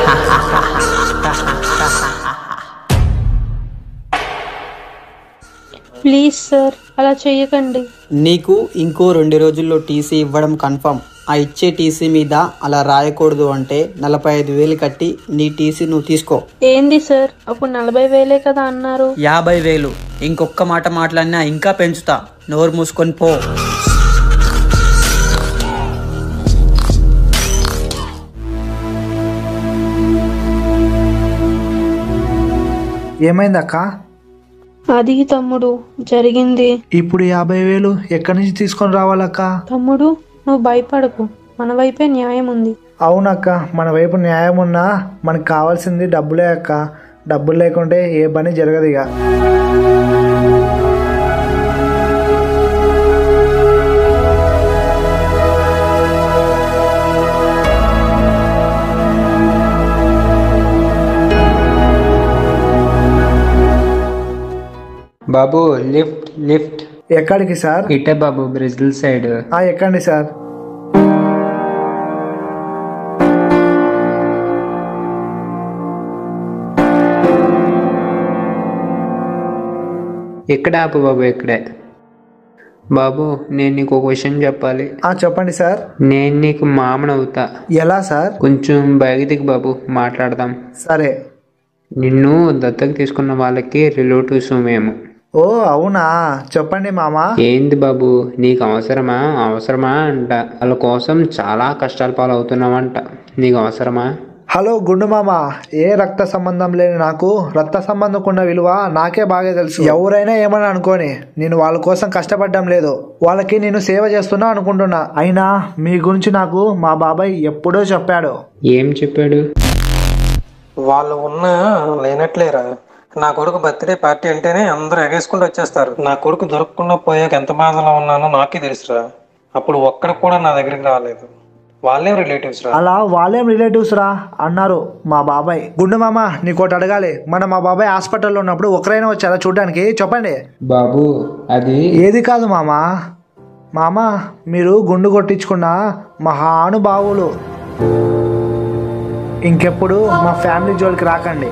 ప్లీజ్ సార్ అలా చేయకండి నీకు ఇంకో రెండు రోజుల్లో టీసీ ఇవ్వడం కన్ఫర్మ్ ఆ ఇచ్చే టీసీ మీద అలా రాయకూడదు అంటే నలభై ఐదు వేలు కట్టి నీ టీసీ నువ్వు తీసుకో ఏంది సార్ అప్పుడు నలభై వేలే కదా అన్నారు యాభై వేలు ఇంకొక్క మాట మాట్లాడినా ఇంకా పెంచుతా నోరు మూసుకొని పో ఏమైంది అక్క అది తమ్ముడు జరిగింది ఇప్పుడు యాభై వేలు ఎక్కడి నుంచి తీసుకొని రావాలక్క తమ్ముడు నువ్వు భయపడకు మన వైపే న్యాయం ఉంది అవునక్క మన వైపు న్యాయం ఉన్నా మనకు కావాల్సింది డబ్బులే అక్క డబ్బులు లేకుంటే ఏ పని జరగదు ఇక బాబు లిఫ్ట్ లిఫ్ట్ ఎక్కడికి సార్ ఇటే బాబు బ్రెజిల్ సైడ్ ఆ, ఎక్కండి సార్ ఎక్కడ ఆపు బాబు ఇక్కడే బాబు నేను నీకు ఒక విషయం చెప్పాలి ఆ చెప్పండి సార్ నేను నీకు మామనవుతా ఎలా సార్ కొంచెం బయటికి బాబు మాట్లాడదాం సరే నిన్ను దత్తకు తీసుకున్న వాళ్ళకి రిలేటివ్స్ మేము ఓ అవునా చెప్పండి మామ ఏంది బాబు నీకు అవసరమా అవసరమా అంట వాళ్ళ కోసం చాలా కష్టాలు పాలవుతున్నావంట నీకు అవసరమా హలో గుండు మామ ఏ రక్త సంబంధం లేని నాకు రక్త సంబంధం ఉన్న విలువ నాకే బాగా తెలుసు ఎవరైనా ఏమని అనుకోని నేను వాళ్ళ కోసం కష్టపడడం లేదు వాళ్ళకి నేను సేవ చేస్తున్నా అనుకుంటున్నా అయినా మీ గురించి నాకు మా బాబాయ్ ఎప్పుడో చెప్పాడు ఏం చెప్పాడు వాళ్ళు ఉన్నా లేనట్లేరా నా కొడుకు బర్త్డే పార్టీ అంటేనే అందరూ ఎగేసుకుంటూ వచ్చేస్తారు నా కొడుకు దొరకకుండా పోయాక ఎంత బాధలో ఉన్నానో నాకే తెలుసురా అప్పుడు ఒక్కడ కూడా నా దగ్గరికి రాలేదు వాళ్ళే రిలేటివ్స్ రా అలా వాళ్ళేం రిలేటివ్స్ రా అన్నారు మా బాబాయ్ గుండు మామ నీకోటి అడగాలి మన మా బాబాయ్ హాస్పిటల్లో ఉన్నప్పుడు ఒకరైనా వచ్చారా చూడడానికి చెప్పండి బాబు అది ఏది కాదు మామ మామ మీరు గుండు కొట్టించుకున్న మహానుభావులు ఇంకెప్పుడు మా ఫ్యామిలీ జోలికి రాకండి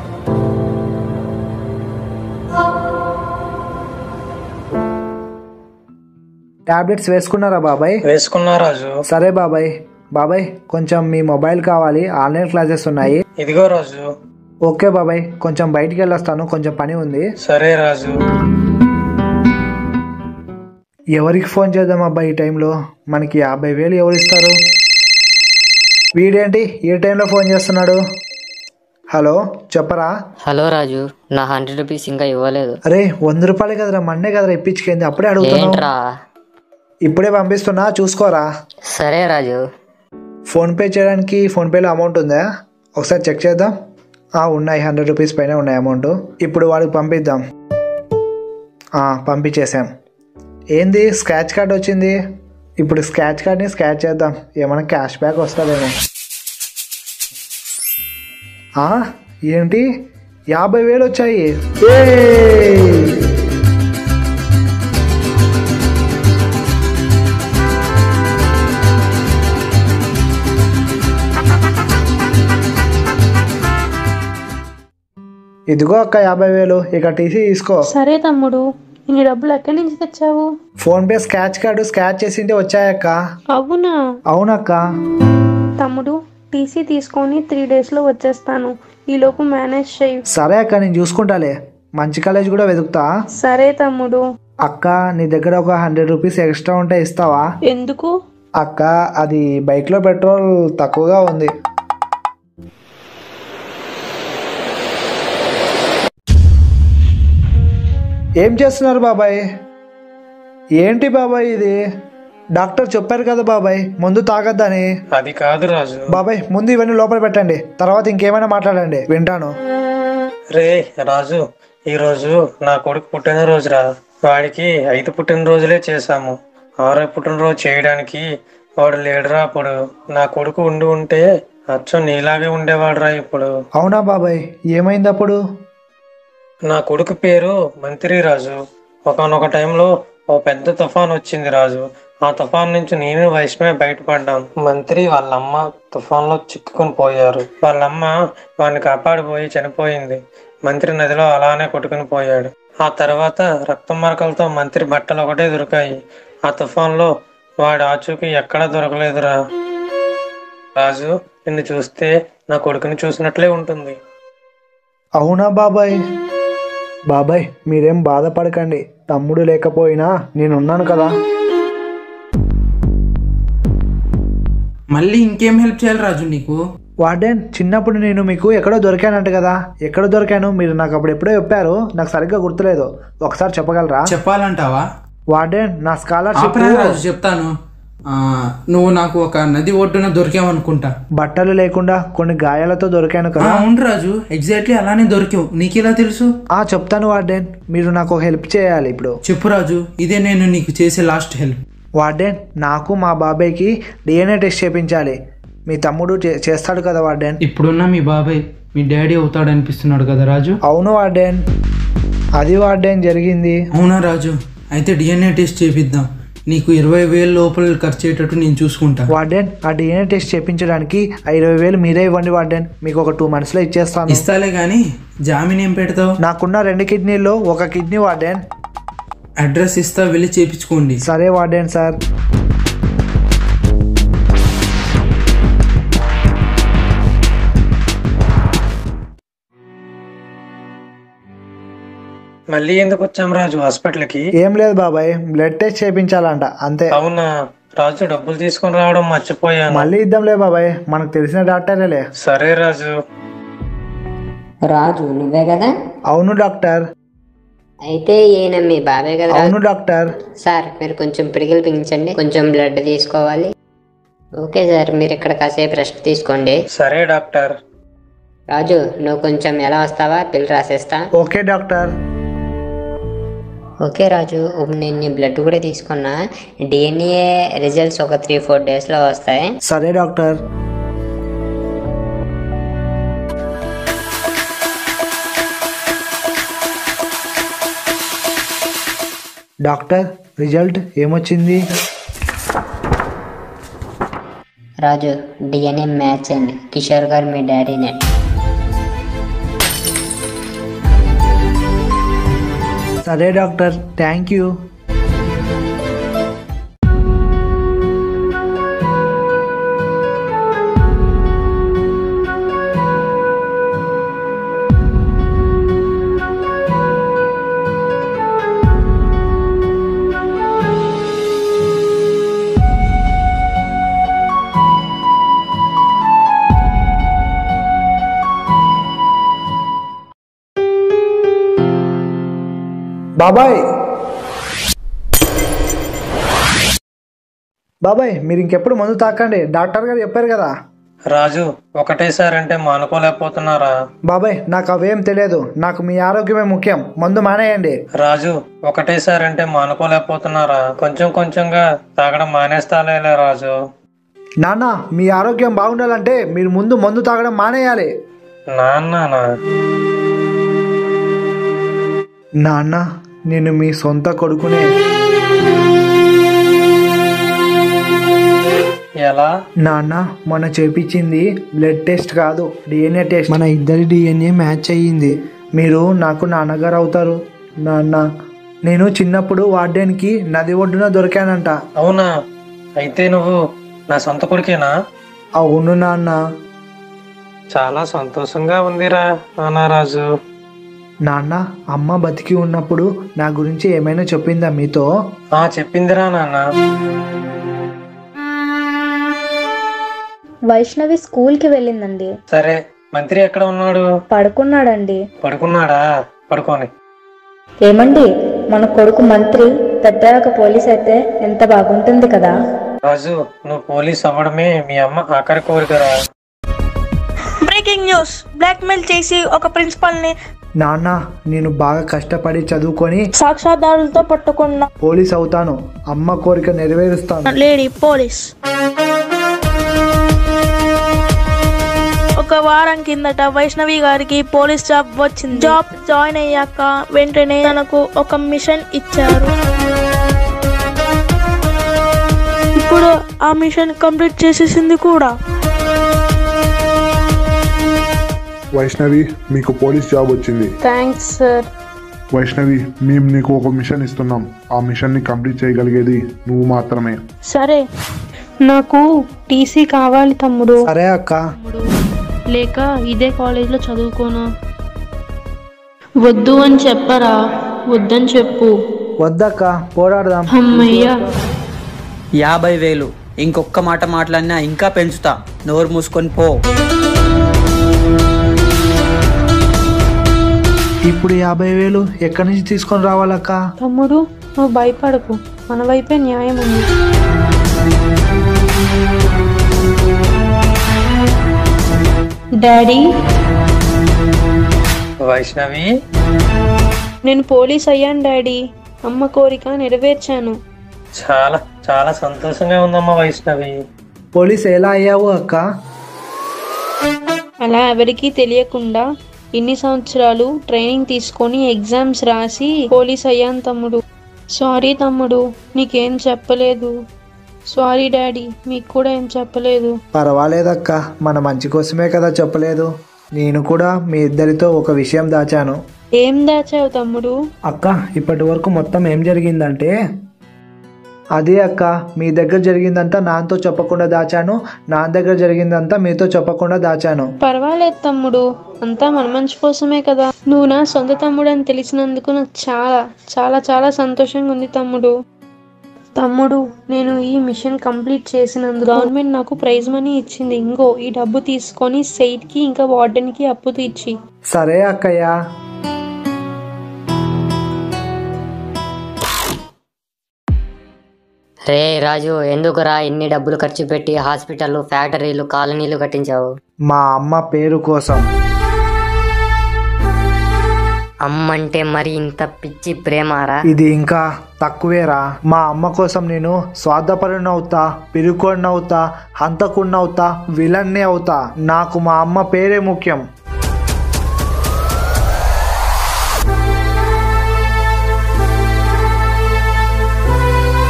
టాబ్లెట్స్ వేసుకున్నారా బాబాయ్ వేసుకున్నా రాజు సరే బాబాయ్ బాబాయ్ కొంచెం మీ మొబైల్ కావాలి ఆన్లైన్ క్లాసెస్ ఉన్నాయి ఇదిగో రాజు ఓకే బాబాయ్ కొంచెం బయటికి వెళ్ళొస్తాను కొంచెం పని ఉంది సరే రాజు ఎవరికి ఫోన్ చేద్దాం అబ్బాయి ఈ టైంలో మనకి యాభై వేలు ఎవరు ఇస్తారు వీడేంటి ఏ టైంలో ఫోన్ చేస్తున్నాడు హలో చెప్పరా హలో రాజు నా హండ్రెడ్ రూపీస్ ఇంకా ఇవ్వలేదు అరే వంద రూపాయలే కదరా మొన్నే కదరా ఇప్పించుకుంది అప్పుడే అడుగుతున్నావు ఏంట్రా ఇప్పుడే పంపిస్తున్నా చూసుకోరా సరే రాజు ఫోన్పే చేయడానికి ఫోన్పేలో అమౌంట్ ఉందా ఒకసారి చెక్ చేద్దాం ఆ, ఉన్నాయి హండ్రెడ్ రూపీస్ పైన ఉన్నాయి అమౌంట్ ఇప్పుడు వాడికి పంపిద్దాం ఆ, పంపించేసాం ఏంది స్క్రాచ్ కార్డ్ వచ్చింది ఇప్పుడు స్క్రాచ్ కార్డ్ని స్క్రాచ్ చేద్దాం ఏమైనా క్యాష్ బ్యాక్ వస్తుందేమో ఆ, ఏంటి యాభై వేలు వచ్చాయి ఏయ్! ఇదిగో అక్క యాభై వేలు ఇక టీసీ తీసుకో సరే తమ్ముడు ఇన్ని డబ్బులు ఎక్కడి నుంచి తెచ్చావు PhonePe scratch card scratch చేసింటే వచ్చాయక్క అవునా అవునక్క తమ్ముడు టీసీ తీసుకొని త్రీ డేస్లో వచ్చేస్తాను ఈలోపు మేనేజ్ చేయి సరే అక్క నేను చూసుకుంటాలే మంచి కాలేజ్ కూడా వెతుకుతా సరే తమ్ముడు అక్క నీ దగ్గర ఒక హండ్రెడ్ రూపీస్ ఎక్స్ట్రా ఉంటే ఇస్తావా ఎందుకు అక్క అది బైక్లో పెట్రోల్ తక్కువగా ఉంది ఏం చేస్తున్నారు బాబాయ్ ఏంటి బాబాయ్ ఇది డాక్టర్ చెప్పారు కదా బాబాయ్ ముందు తాగొద్దని అది కాదు రాజు బాబాయ్ ముందు ఇవన్నీ లోపల పెట్టండి తర్వాత ఇంకేమైనా మాట్లాడండి వింటాను రే రాజు ఈ రోజు నా కొడుకు పుట్టినరోజు రా వాడికి ఐదు పుట్టినరోజులే చేశాము ఆరో పుట్టినరోజు చేయడానికి వాడు లేడురా అప్పుడు నా కొడుకు ఉండి ఉంటే అచ్చం నీలాగే ఉండేవాడురా ఇప్పుడు అవునా బాబాయ్ ఏమైంది అప్పుడు నా కొడుకు పేరు మంత్రి రాజు ఒకనొక టైంలో ఓ పెద్ద తుఫాన్ వచ్చింది రాజు ఆ తుఫాన్ నుంచి నేను వైష్ణవి బయటపడ్డాం మంత్రి వాళ్ళమ్మ తుఫాన్లో చిక్కుకొని పోయారు వాళ్ళమ్మ వాడిని కాపాడిపోయి చనిపోయింది మంత్రి నదిలో అలానే కొట్టుకుని పోయాడు ఆ తర్వాత రక్తం మరకలతో మంత్రి బట్టలు ఒకటే దొరికాయి ఆ తుఫాన్లో వాడి ఆచూకీ ఎక్కడా దొరకలేదురా రాజు నిన్ను చూస్తే నా కొడుకుని చూసినట్లే ఉంటుంది అవునా బాబాయ్ బాబాయ్ మీరేం బాధపడకండి తమ్ముడు లేకపోయినా నేనున్నాను కదా మళ్ళీ ఇంకేం హెల్ప్ చేయాలి రాజు నీకు వార్డెన్ చిన్నప్పుడు నేను మీకు ఎక్కడో దొరికానంట కదా ఎక్కడ దొరికాను మీరు నాకు అప్పుడు ఎప్పుడో చెప్పారు నాకు సరిగ్గా గుర్తులేదు ఒకసారి చెప్పగలరా చెప్పాలంటావా వార్డెన్ నా స్కాలర్షిప్ ఆపరా రాజు చెప్తాను ఆ, నువ్వు నాకు ఒక నది ఒడ్డున దొరికావనుకుంటా బట్టలు లేకుండా కొన్ని గాయాలతో దొరికాను ఆ, కదా అవును రాజు ఎగ్జాక్ట్లీ అలానే దొరికావు నీకెలా తెలుసు ఆ చెప్తాను వార్డెన్ మీరు నాకు హెల్ప్ చేయాలి ఇప్పుడు చెప్పు రాజు ఇదే నేను నీకు చేసే లాస్ట్ హెల్ప్ వార్డెన్ నాకు మా బాబాయ్కి డిఎన్ఏ టెస్ట్ చేయించాలి మీ తమ్ముడు చే- చేస్తాడు కదా వార్డెన్ ఇప్పుడున్న మీ బాబాయ్ మీ డాడీ అవుతాడు అనిపిస్తున్నాడు కదా రాజు అవును వార్డెన్ అది వార్డెన్ జరిగింది అవునా రాజు అయితే డిఎన్ఏ టెస్ట్ చేపిద్దాం నీకు ఇరవై వేలు లోపల ఖర్చు అయ్యేటట్టు నేను చూసుకుంటా వార్డెన్ ఆ డిఎన్ఏ టెస్ట్ చేయించడానికి ఆ ఇరవై వేలు మీరే ఇవ్వండి వార్డెన్ మీకు ఒక టూ మంత్స్ లో ఇచ్చేస్తాను ఇస్తాలే గాని జామీన్ ఏం పెడతావు నాకున్న రెండు కిడ్నీల్లో ఒక కిడ్నీ వార్డెన్ అడ్రస్ ఇస్తా వెళ్ళి చేపించుకోండి సరే వార్డెన్ సార్ మళ్ళీ ఎందుకు వచ్చాం రాజు హాస్పిటల్కి ఏం లేదు బాబాయ్ బ్లడ్ టెస్ట్ చేయించాలంట అంతే అవునా రాజు డబ్బులు తీసుకొని రావడం మర్చిపోయాను మళ్ళీ ఇద్దాంలే బాబాయ్ మనకు తెలిసిన డాక్టరేలే సరే రాజు రాజు నువ్వే కదా అవును డాక్టర్ అయితే ఈయన మీ బాబాయ్ కదా అవును డాక్టర్ సార్ మీరు కొంచెం పిడికిలు పిగించండి కొంచెం బ్లడ్ తీసుకోవాలి ఓకే సార్ మీరు ఇక్కడ కాసేపు రెస్ట్ తీసుకోండి సరే డాక్టర్ రాజు నువ్వు కొంచెం ఎలా వస్తావా పిల్లి రాసేస్తా ఓకే డాక్టర్ ఓకే రాజు ఇప్పుడు నేను నీ బ్లడ్ కూడా తీసుకున్నా డిఎన్ఏ రిజల్ట్స్ ఒక త్రీ ఫోర్ డేస్లో వస్తాయి సరే డాక్టర్ డాక్టర్ రిజల్ట్ ఏమొచ్చింది రాజు డిఎన్ఏ మ్యాచ్ అండి కిషోర్ గారు మీ డాడీనే సరే డాక్టర్ థ్యాంక్ యూ బాబాయ్ బాబాయ్ మీరు ఇంకెప్పుడు మందు తాకండి డాక్టర్ గారు చెప్పారు కదా రాజు ఒకటేసారి అంటే మానుకోలేకపోతున్నారా బాబాయ్ నాకు అవేం తెలియదు నాకు మీ ఆరోగ్యమే ముఖ్యం మందు మానేయండి రాజు ఒకటేసారి అంటే మానుకోలేకపోతున్నారా కొంచెం కొంచెంగా తాగడం మానేస్తాలేలే రాజు నాన్న మీ ఆరోగ్యం బాగుండాలంటే మీరు ముందు మందు తాగడం మానేయాలి నాన్ననా నాన్న నేను మీ సొంత కొడుకునే ఎలా నాన్న మొన్న చేపించింది బ్లడ్ టెస్ట్ కాదు డిఎన్ఏ టెస్ట్ మన ఇద్దరి డిఎన్ఏ మ్యాచ్ అయ్యింది మీరు నాకు నాన్నగారు అవుతారు నాన్న నేను చిన్నప్పుడు వార్డెన్కి నది ఒడ్డున దొరికానంట అవునా అయితే నువ్వు నా సొంత కొడుకేనా అవును నాన్న చాలా సంతోషంగా ఉందిరా నానా రాజు నాన్న అమ్మ బతికి ఉన్నప్పుడు నా గురించి ఏమైనా చెప్పిందా మీతో ఆ చెప్పిందిరా నాన్న వైష్ణవి స్కూల్కి వెళ్ళిందండి సరే మంత్రి ఎక్కడ ఉన్నాడు పడుకున్నాడండి పడుకున్నాడా పడుకోని ఏమండి మన కొడుకు మంత్రి పెద్దయ్యాక పోలీస్ అయితే ఎంత బాగుంటుంది కదా రాజు నువ్వు పోలీస్ అవ్వడమే మీ అమ్మ ఆఖరి కోరికరా బ్రేకింగ్ న్యూస్ బ్లాక్మెయిల్ చేసి ఒక ప్రిన్సిపల్ ని నాన్న నేను బాగా కష్టపడి చదువుకొని సాక్ష్యాధారాలతో పట్టుకున్న పోలీస్ అవుతాను అమ్మ కోరిక నెరవేరుస్తాను లేడీ పోలీస్ ఒక వారం కిందట వైష్ణవి గారికి పోలీస్ జాబ్ వచ్చింది జాబ్ జాయిన్ అయ్యాక వెంటనే తనకు ఒక మిషన్ ఇచ్చారు ఇప్పుడు ఆ మిషన్ కంప్లీట్ చేసేసింది కూడా వైష్ణవి మీకు పోలీస్ జాబ్ వచ్చింది థ్యాంక్స్ సార్ వైష్ణవి మేము నీకు ఒక మిషన్ ఇస్తున్నాం ఆ మిషన్ ని కంప్లీట్ చేయగలిగేది నువ్వు మాత్రమే సరే నాకు టీసీ కావాలి తమ్ముడు సరే అక్క లేక ఇదే కాలేజ్లో చదువుకోనా వద్దు అని చెప్పరా వద్దని చెప్పు వద్దక్క పోరాడదాం అమ్మయ్యా యాభై వేలు ఇంకొక్క మాట మాట్లాడినా ఇంకా పెంచుతా నోరు మూసుకొని పో ఇప్పుడు యాభై వేలు ఎక్కడి నుంచి తీసుకొని రావాలక్క తమ్ముడు నువ్వు భయపడకు మన వైపే న్యాయం ఉంది డాడీ వైష్ణవి నేను పోలీస్ అయ్యాను డాడీ అమ్మ కోరిక నెరవేర్చాను చాలా చాలా సంతోషంగా ఉందమ్మా వైష్ణవి పోలీస్ ఎలా అయ్యావు అక్క అలా ఎవరికీ తెలియకుండా ఇన్ని సంవత్సరాలు ట్రైనింగ్ తీసుకొని ఎగ్జామ్స్ రాసి పోలీస్ అయ్యాను తమ్ముడు సారీ తమ్ముడు నీకేం చెప్పలేదు సారీ డాడీ మీకు కూడా ఏం చెప్పలేదు పర్వాలేదక్క మన మంచి కోసమే కదా చెప్పలేదు నేను కూడా మీ ఇద్దరితో ఒక విషయం దాచాను ఏం దాచావు తమ్ముడు అక్క ఇప్పటి వరకు మొత్తం ఏం జరిగిందంటే అదే అక్క మీ దగ్గర జరిగిందంతా నాతో చెప్పకుండా దాచాను నా దగ్గర జరిగిందంతా మీతో చెప్పకుండా దాచాను పర్వాలేదు తమ్ముడు అంతా మన మంచి కోసమే కదా నువ్వు నా సొంత తమ్ముడు అని తెలిసినందుకు నాకు చాలా చాలా చాలా సంతోషంగా ఉంది తమ్ముడు తమ్ముడు నేను ఈ మిషన్ కంప్లీట్ చేసినందుకు గవర్నమెంట్ నాకు ప్రైజ్ మనీ ఇచ్చింది ఇంకో ఈ డబ్బు తీసుకొని సెయిట్ కి ఇంకా వార్డెన్ కి అప్పు తీర్చి సరే అక్కయ్య రే రాజు ఎందుకురా ఇన్ని డబ్బులు ఖర్చు పెట్టి హాస్పిటల్ ఫ్యాక్టరీలు కాలనీలు కట్టించావు మా అమ్మ పేరు కోసం అమ్మంటే మరి ఇంత పిచ్చి ప్రేమారా ఇది ఇంకా తక్కువేరా మా అమ్మ కోసం నేను స్వార్థపరుని అవుతా పిరుకోడిని అవుతా హంతకుడిని అవుతా విలన్ని అవుతా నాకు మా అమ్మ పేరే ముఖ్యం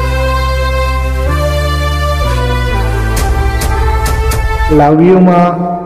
లవ్ యూ మా